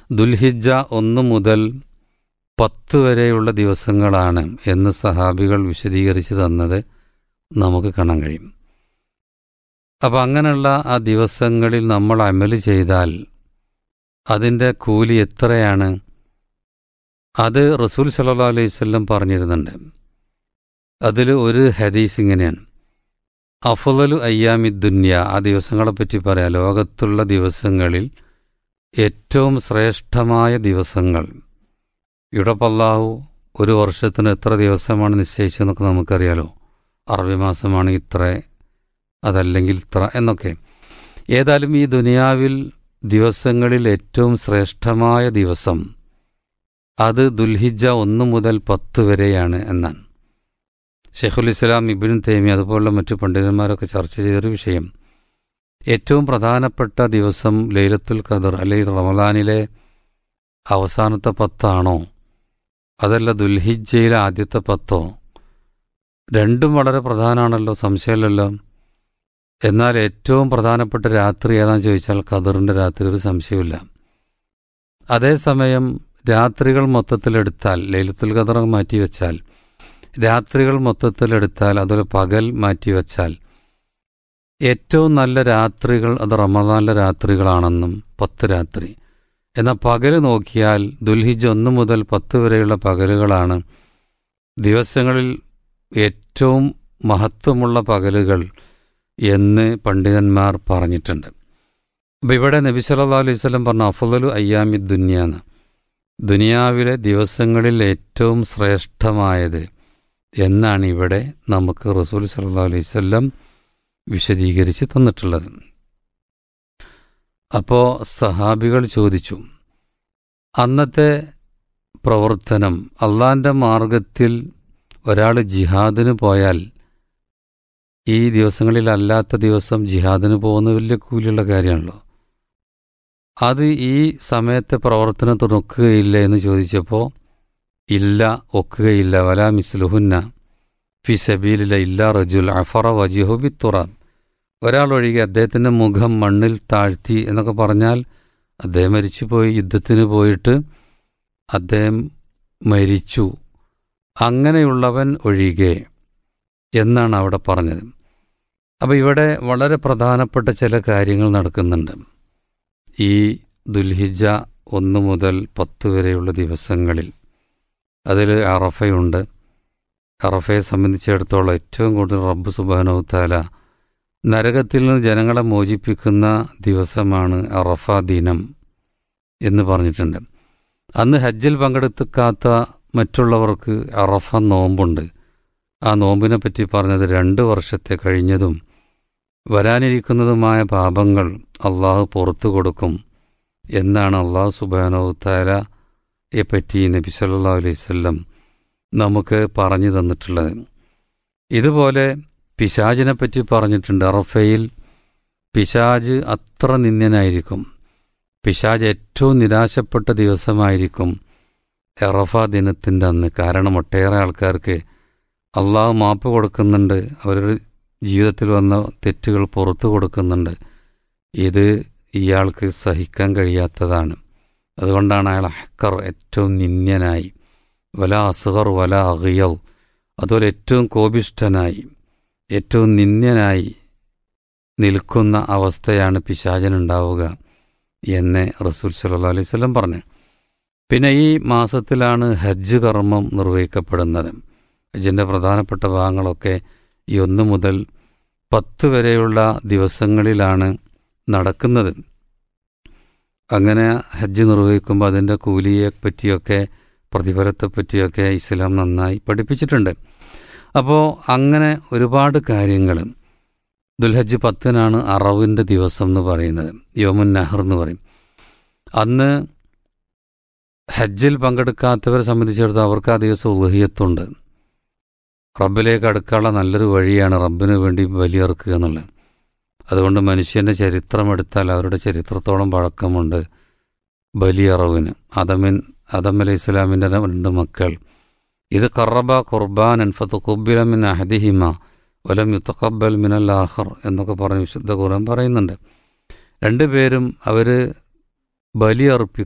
ദുൽഹിജ ഒന്ന് മുതൽ പത്ത് വരെയുള്ള ദിവസങ്ങളാണ് എന്ന് സഹാബികൾ വിശദീകരിച്ച് തന്നത് നമുക്ക് കാണാൻ കഴിയും അപ്പം അങ്ങനെയുള്ള ആ ദിവസങ്ങളിൽ നമ്മൾ അമല് ചെയ്താൽ അതിൻ്റെ കൂലി എത്രയാണ് അത് റസൂൽ സല്ലാ അലൈഹി സ്വല്ലം പറഞ്ഞിരുന്നുണ്ട് അതിൽ ഒരു ഹദീസ് ഇങ്ങനെയാണ് അഫുലു അയ്യാമി ദുന്യ ആ ദിവസങ്ങളെപ്പറ്റി പറയാം ലോകത്തുള്ള ദിവസങ്ങളിൽ ഏറ്റവും ശ്രേഷ്ഠമായ ദിവസങ്ങൾ ഇവിടെ പല്ലാഹു ഒരു വർഷത്തിന് എത്ര ദിവസമാണ് നിശ്ചയിച്ചതെന്നൊക്കെ നമുക്കറിയാലോ അറബി മാസമാണ് ഇത്ര അതല്ലെങ്കിൽ ഇത്ര എന്നൊക്കെ ഏതായാലും ഈ ദുനിയാവിൽ ദിവസങ്ങളിൽ ഏറ്റവും ശ്രേഷ്ഠമായ ദിവസം അത് ദുൽഹിജ ഒന്ന് മുതൽ പത്ത് വരെയാണ് എന്നാണ് ഷെയ്ഖുൽ ഇസ്ലാം ഇബിൻ തേമി അതുപോലുള്ള മറ്റു പണ്ഡിതന്മാരൊക്കെ ചർച്ച ചെയ്തൊരു വിഷയം ഏറ്റവും പ്രധാനപ്പെട്ട ദിവസം ലൈലത്തുൽ ഖദർ അല്ലെങ്കിൽ റമദാനിലെ അവസാനത്തെ പത്താണോ അതല്ല ദുൽഹിജയിലെ ആദ്യത്തെ പത്തോ രണ്ടും വളരെ പ്രധാനമാണല്ലോ സംശയമില്ലല്ലോ എന്നാൽ ഏറ്റവും പ്രധാനപ്പെട്ട രാത്രി ഏതാണെന്ന് ചോദിച്ചാൽ ഖദറിൻ്റെ രാത്രി ഒരു സംശയമില്ല അതേസമയം രാത്രികൾ മൊത്തത്തിലെടുത്താൽ ലൈലത്തുൽ ഖദർ മാറ്റിവെച്ചാൽ രാത്രികൾ മൊത്തത്തിലെടുത്താൽ അതൊരു പകൽ മാറ്റിവെച്ചാൽ ഏറ്റവും നല്ല രാത്രികൾ അത് റമദാനിലെ രാത്രികളാണെന്നും പത്ത് രാത്രി എന്നാൽ പകൽ നോക്കിയാൽ ദുൽഹിജ് ഒന്ന് മുതൽ പത്ത് വരെയുള്ള പകലുകളാണ് ദിവസങ്ങളിൽ ഏറ്റവും മഹത്വമുള്ള പകലുകൾ എന്ന് പണ്ഡിതന്മാർ പറഞ്ഞിട്ടുണ്ട് അപ്പം ഇവിടെ നബി സല്ലാ അലൈഹി സ്വലം പറഞ്ഞ അഫുദലു അയ്യാമി ദുന്യാന്ന് ദുനിയാവിലെ ദിവസങ്ങളിൽ ഏറ്റവും ശ്രേഷ്ഠമായത് എന്നാണ് ഇവിടെ നമുക്ക് റസൂൽ സല്ലാ അലൈഹി സ്വല്ലം വിശദീകരിച്ച് തന്നിട്ടുള്ളത് അപ്പോൾ സഹാബികൾ ചോദിച്ചു അന്നത്തെ പ്രവർത്തനം അള്ളാന്റെ മാർഗത്തിൽ ഒരാൾ ജിഹാദിന് പോയാൽ ഈ ദിവസങ്ങളിൽ അല്ലാത്ത ദിവസം ജിഹാദിന് പോകുന്ന വലിയ കൂലിയുള്ള കാര്യമാണല്ലോ അത് ഈ സമയത്തെ പ്രവർത്തനത്തിൽ ഒക്കുകയില്ല എന്ന് ചോദിച്ചപ്പോൾ ഇല്ല ഒക്കുകയില്ല വലാ മിസ്ലുഹുന്ന ഫി സബീലില്ല ഇല്ല റജുൽ അഫറ വജിഹുബി തുറാം ഒരാളൊഴികെ അദ്ദേഹത്തിൻ്റെ മുഖം മണ്ണിൽ താഴ്ത്തി എന്നൊക്കെ പറഞ്ഞാൽ അദ്ദേഹം മരിച്ചുപോയി യുദ്ധത്തിന് പോയിട്ട് അദ്ദേഹം മരിച്ചു അങ്ങനെയുള്ളവൻ ഒഴികെ എന്നാണ് അവിടെ പറഞ്ഞത് അപ്പോൾ ഇവിടെ വളരെ പ്രധാനപ്പെട്ട ചില കാര്യങ്ങൾ നടക്കുന്നുണ്ട് ഈ ദുൽഹിജ ഒന്ന് മുതൽ പത്ത് വരെയുള്ള ദിവസങ്ങളിൽ അതിൽ അറഫയുണ്ട് അറഫയെ സംബന്ധിച്ചിടത്തോളം ഏറ്റവും കൂടുതൽ റബ്ബ് സുബാനവുത്താല നരകത്തിൽ നിന്ന് ജനങ്ങളെ മോചിപ്പിക്കുന്ന ദിവസമാണ് അറഫ ദിനം എന്ന് പറഞ്ഞിട്ടുണ്ട് അന്ന് ഹജ്ജിൽ പങ്കെടുക്കാത്ത മറ്റുള്ളവർക്ക് അറഫ നോമ്പുണ്ട് ആ നോമ്പിനെ പറ്റി പറഞ്ഞത് രണ്ട് വർഷത്തെ കഴിഞ്ഞതും വരാനിരിക്കുന്നതുമായ പാപങ്ങൾ അള്ളാഹു പുറത്തു കൊടുക്കും എന്നാണ് അള്ളാഹു സുബാനോത്താരയെ പറ്റി നബി സല്ലാ അലൈവല്ലം നമുക്ക് പറഞ്ഞു തന്നിട്ടുള്ളത് ഇതുപോലെ പിശാജിനെ പറ്റി പറഞ്ഞിട്ടുണ്ട് അറഫയിൽ പിശാജ് അത്ര നിന്ദ്യനായിരിക്കും പിശാജ് ഏറ്റവും നിരാശപ്പെട്ട ദിവസമായിരിക്കും എറഫ ദിനത്തിൻ്റെ അന്ന് കാരണം ഒട്ടേറെ ആൾക്കാർക്ക് അള്ളാഹു മാപ്പ് കൊടുക്കുന്നുണ്ട് അവരുടെ ജീവിതത്തിൽ വന്ന തെറ്റുകൾ പുറത്തു കൊടുക്കുന്നുണ്ട് ഇത് ഇയാൾക്ക് സഹിക്കാൻ കഴിയാത്തതാണ് അതുകൊണ്ടാണ് അയാൾ ഹക്കർ ഏറ്റവും നിന്ദ്യനായി വല അസുഹർ വല അഹിയൽ അതുപോലെ ഏറ്റവും കോപിഷ്ഠനായി ഏറ്റവും നിന്ദ്യനായി നിൽക്കുന്ന അവസ്ഥയാണ് പിശാചനുണ്ടാവുക എന്ന് റസൂൽ സല്ലാ അലൈഹി സ്വലം പറഞ്ഞു പിന്നെ ഈ മാസത്തിലാണ് ഹജ്ജ് കർമ്മം നിർവഹിക്കപ്പെടുന്നത് ഹജ്ജിൻ്റെ പ്രധാനപ്പെട്ട ഭാഗങ്ങളൊക്കെ ഈ ഒന്ന് മുതൽ പത്ത് വരെയുള്ള ദിവസങ്ങളിലാണ് നടക്കുന്നത് അങ്ങനെ ഹജ്ജ് നിർവഹിക്കുമ്പോൾ അതിൻ്റെ കൂലിയെ പറ്റിയൊക്കെ പ്രതിഫലത്തെ പറ്റിയൊക്കെ ഇസ്ലാം നന്നായി പഠിപ്പിച്ചിട്ടുണ്ട് അപ്പോൾ അങ്ങനെ ഒരുപാട് കാര്യങ്ങൾ ദുൽഹജ്ജ് പത്തിനാണ് അറവിൻ്റെ ദിവസം എന്ന് പറയുന്നത് യോമുൻ നഹർ എന്ന് പറയും അന്ന് ഹജ്ജിൽ പങ്കെടുക്കാത്തവരെ സംബന്ധിച്ചിടത്തോളം അവർക്ക് ആ ദിവസം ഉലഹിയത്തുണ്ട് റബ്ബിലേക്ക് അടുക്കാനുള്ള നല്ലൊരു വഴിയാണ് റബ്ബിന് വേണ്ടി ബലിയറുക്കുക എന്നുള്ളത് അതുകൊണ്ട് മനുഷ്യൻ്റെ ചരിത്രം എടുത്താൽ അവരുടെ ചരിത്രത്തോളം പഴക്കമുണ്ട് ബലിയറവിന് അതമിൻ അതം അലൈഹി ഇസ്ലാമിൻ്റെ രണ്ട് മക്കൾ ഇത് കറബ ഖുർബാൻ അൻഫത്ത് കുബില മിൻ അഹദിഹിമ വലം യുത്തഖബൽ മിനൽ ആഹർ എന്നൊക്കെ പറഞ്ഞ് വിശുദ്ധ ഖുർആൻ പറയുന്നുണ്ട് രണ്ടുപേരും അവർ ബലിയർപ്പി